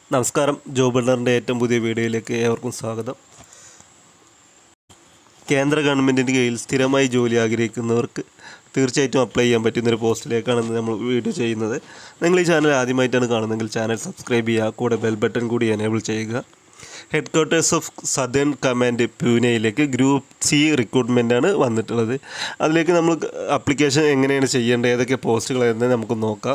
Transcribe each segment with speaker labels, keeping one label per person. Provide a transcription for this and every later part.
Speaker 1: നമസ്കാരം ജോബ് ബിൽഡറിൻ്റെ ഏറ്റവും പുതിയ വീഡിയോയിലേക്ക് ഏവർക്കും സ്വാഗതം കേന്ദ്ര ഗവൺമെൻറ്റിൻ്റെ കീഴിൽ സ്ഥിരമായി ജോലി ആഗ്രഹിക്കുന്നവർക്ക് തീർച്ചയായിട്ടും അപ്ലൈ ചെയ്യാൻ പറ്റുന്നൊരു പോസ്റ്റിലേക്കാണ് ഇന്ന് നമ്മൾ വീഡിയോ ചെയ്യുന്നത് നിങ്ങൾ ഈ ചാനൽ ആദ്യമായിട്ടാണ് കാണുന്നതെങ്കിൽ ചാനൽ സബ്സ്ക്രൈബ് ചെയ്യുക കൂടെ ബെൽ ബട്ടൺ കൂടി എനേബിൾ ചെയ്യുക headquarters of Southern Command പൂനെയിലേക്ക് ഗ്രൂപ്പ് സി റിക്രൂട്ട്മെൻറ്റാണ് വന്നിട്ടുള്ളത് അതിലേക്ക് നമ്മൾ അപ്ലിക്കേഷൻ എങ്ങനെയാണ് ചെയ്യേണ്ടത് ഏതൊക്കെ പോസ്റ്റുകൾ എന്ന് നമുക്ക് നോക്കാം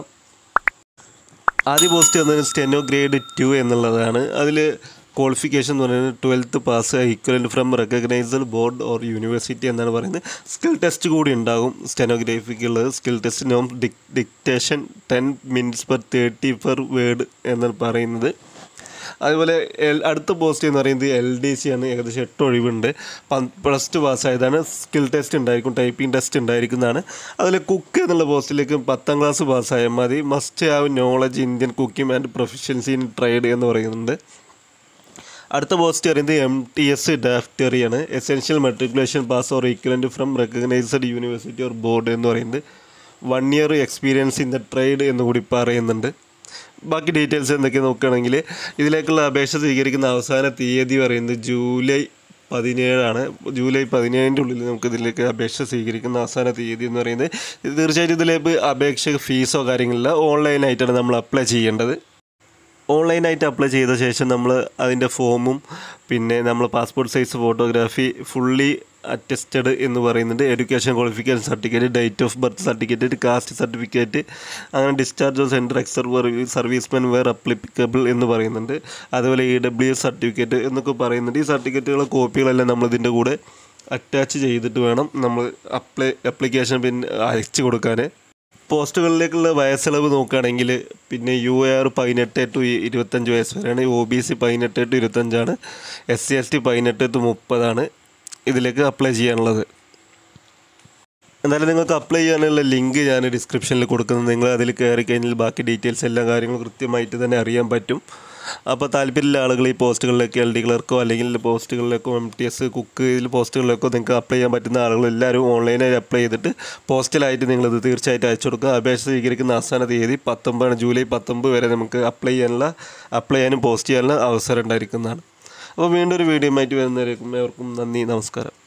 Speaker 1: ആദ്യ പോസ്റ്റ് വന്നത് സ്റ്റെനോ ഗ്രേഡ് ടു എന്നുള്ളതാണ് അതിൽ ക്വാളിഫിക്കേഷൻ എന്ന് പറയുന്നത് twelfth pass equivalent from recognised board or university എന്നാണ് പറയുന്നത് സ്കിൽ ടെസ്റ്റ് കൂടി ഉണ്ടാകും സ്റ്റെനോഗ്രാഫിക്കുള്ളത് സ്കിൽ ടെസ്റ്റ് നോം dic dictation ten minutes per thirty per word എന്നാണ് പറയുന്നത് അതുപോലെ എൽ അടുത്ത പോസ്റ്റ് എന്ന് പറയുന്നത് എൽ ഡി സി ആണ് ഏകദേശം എട്ട് ഒഴിവുണ്ട് പ്ലസ് ടു പാസ്സായതാണ് സ്കിൽ ടെസ്റ്റ് ഉണ്ടായിരിക്കും ടൈപ്പിംഗ് ടെസ്റ്റ് ഉണ്ടായിരിക്കുന്നതാണ് അതിൽ കുക്ക് എന്നുള്ള പോസ്റ്റിലേക്ക് പത്താം ക്ലാസ് പാസ്സായാൽ മതി must have knowledge Indian cooking and proficiency in trade എന്ന് പറയുന്നുണ്ട് അടുത്ത പോസ്റ്റ് പറയുന്നത് എം ടി എസ് ഡാഫ്റ്ററിയാണ് essential matriculation pass or equivalent from recognised university or board എന്ന് പറയുന്നത് one year experience in the trade എന്ന് കൂടി പറയുന്നുണ്ട് ബാക്കി ഡീറ്റെയിൽസ് എന്തൊക്കെ നോക്കുകയാണെങ്കിൽ ഇതിലേക്കുള്ള അപേക്ഷ സ്വീകരിക്കുന്ന അവസാന തീയതി പറയുന്നത് ജൂലൈ പതിനേഴാണ് ജൂലൈ പതിനേഴിൻ്റെ ഉള്ളിൽ നമുക്ക് ഇതിലേക്ക് അപേക്ഷ സ്വീകരിക്കുന്ന അവസാന തീയതി എന്ന് പറയുന്നത് ഇത് തീർച്ചയായിട്ടും ഇതിലേക്ക് അപേക്ഷ ഫീസോ കാര്യങ്ങളില്ല ഓൺലൈനായിട്ടാണ് നമ്മൾ അപ്ലൈ ചെയ്യേണ്ടത് ഓൺലൈനായിട്ട് അപ്ലൈ ചെയ്ത ശേഷം നമ്മൾ അതിൻ്റെ ഫോമും പിന്നെ നമ്മൾ passport size photography fully attested എന്ന് പറയുന്നുണ്ട് education qualification certificate date of birth certificate caste certificate അങ്ങനെ discharge of centre ex servicemen where applicable എന്ന് പറയുന്നുണ്ട് അതുപോലെ ഇ ഡബ്ല്യു എസ് സർട്ടിഫിക്കറ്റ് എന്നൊക്കെ പറയുന്നുണ്ട് ഈ സർട്ടിഫിക്കറ്റുകളെ കോപ്പികളെല്ലാം നമ്മൾ ഇതിൻ്റെ കൂടെ അറ്റാച്ച് ചെയ്തിട്ട് വേണം നമ്മൾ അപ്ലൈ അപ്ലിക്കേഷൻ പിന്നെ അയച്ചു കൊടുക്കാൻ പോസ്റ്റുകളിലേക്കുള്ള വയസ്സളവ് നോക്കുകയാണെങ്കിൽ പിന്നെ യു എ ആർ പതിനെട്ട് ടു ഇരുപത്തഞ്ച് വയസ്സ് വരെയാണ് ഒ ബി സി പതിനെട്ട് ടു ഇരുപത്തഞ്ചാണ് എസ് സി എസ് ടി പതിനെട്ട് ടു മുപ്പതാണ് ഇതിലേക്ക് അപ്ലൈ ചെയ്യാനുള്ളത് എന്തായാലും നിങ്ങൾക്ക് അപ്ലൈ ചെയ്യാനുള്ള ലിങ്ക് ഞാൻ ഡിസ്ക്രിപ്ഷനിൽ കൊടുക്കുന്നത് നിങ്ങൾ അതിൽ കയറി കഴിഞ്ഞാൽ ബാക്കി ഡീറ്റെയിൽസ് എല്ലാ കാര്യങ്ങളും കൃത്യമായിട്ട് തന്നെ അറിയാൻ പറ്റും അപ്പോൾ താല്പര്യമുള്ള ആളുകൾ ഈ പോസ്റ്റുകളിലേക്ക് എൽ ഡി ക്ലർക്കോ അല്ലെങ്കിൽ പോസ്റ്റുകളിലേക്കോ എം ടി എസ് കുക്ക് ഇതിൽ പോസ്റ്റുകളിലേക്കോ നിങ്ങൾക്ക് അപ്ലൈ ചെയ്യാൻ പറ്റുന്ന ആളുകൾ എല്ലാവരും ഓൺലൈനായി അപ്ലൈ ചെയ്തിട്ട് പോസ്റ്റലായിട്ട് നിങ്ങളിത് തീർച്ചയായിട്ടും അയച്ചു കൊടുക്കുക അപേക്ഷ സ്വീകരിക്കുന്ന അവസാന തീയതി പത്തൊമ്പതാണ് ജൂലൈ പത്തൊമ്പത് വരെ നമുക്ക് അപ്ലൈ ചെയ്യാനുള്ള അപ്ലൈ ചെയ്യാനും പോസ്റ്റ് ചെയ്യാനുള്ള അവസരം ഉണ്ടായിരിക്കുന്നതാണ് അപ്പോൾ വീണ്ടും ഒരു വീഡിയോ ആയിട്ട് വരുന്നവരേക്കും ഏവർക്കും നന്ദി നമസ്കാരം